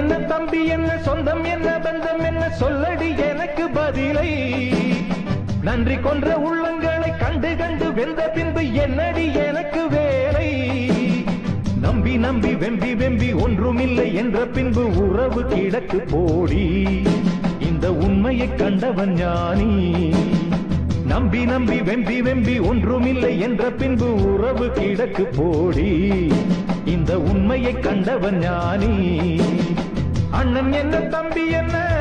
என்ன தம்பி என்ன சொந்தம் என்ன பந்தம் என்ன சொல்லடி எனக்கு பதிலை நன்றி கொன்ற உள்ளங்களை கண்டு கண்டு வெந்த பின்பு என்னடி எனக்கு வேலை நம்பி நம்பி வெம்பி வெம்பி ஒன்றுமில்லை என்ற பின்பு உறவு கிடக்கு போடி இந்த உண்மையை கண்டவன் ஞானி நம்பி நம்பி வெம்பி வெம்பி ஒன்றுமில்லை என்ற பின்பு உறவு கிடக்கு போடி இந்த உண்மையை கண்டவன் ஞானி அண்ணன் என்ன தம்பி என்ன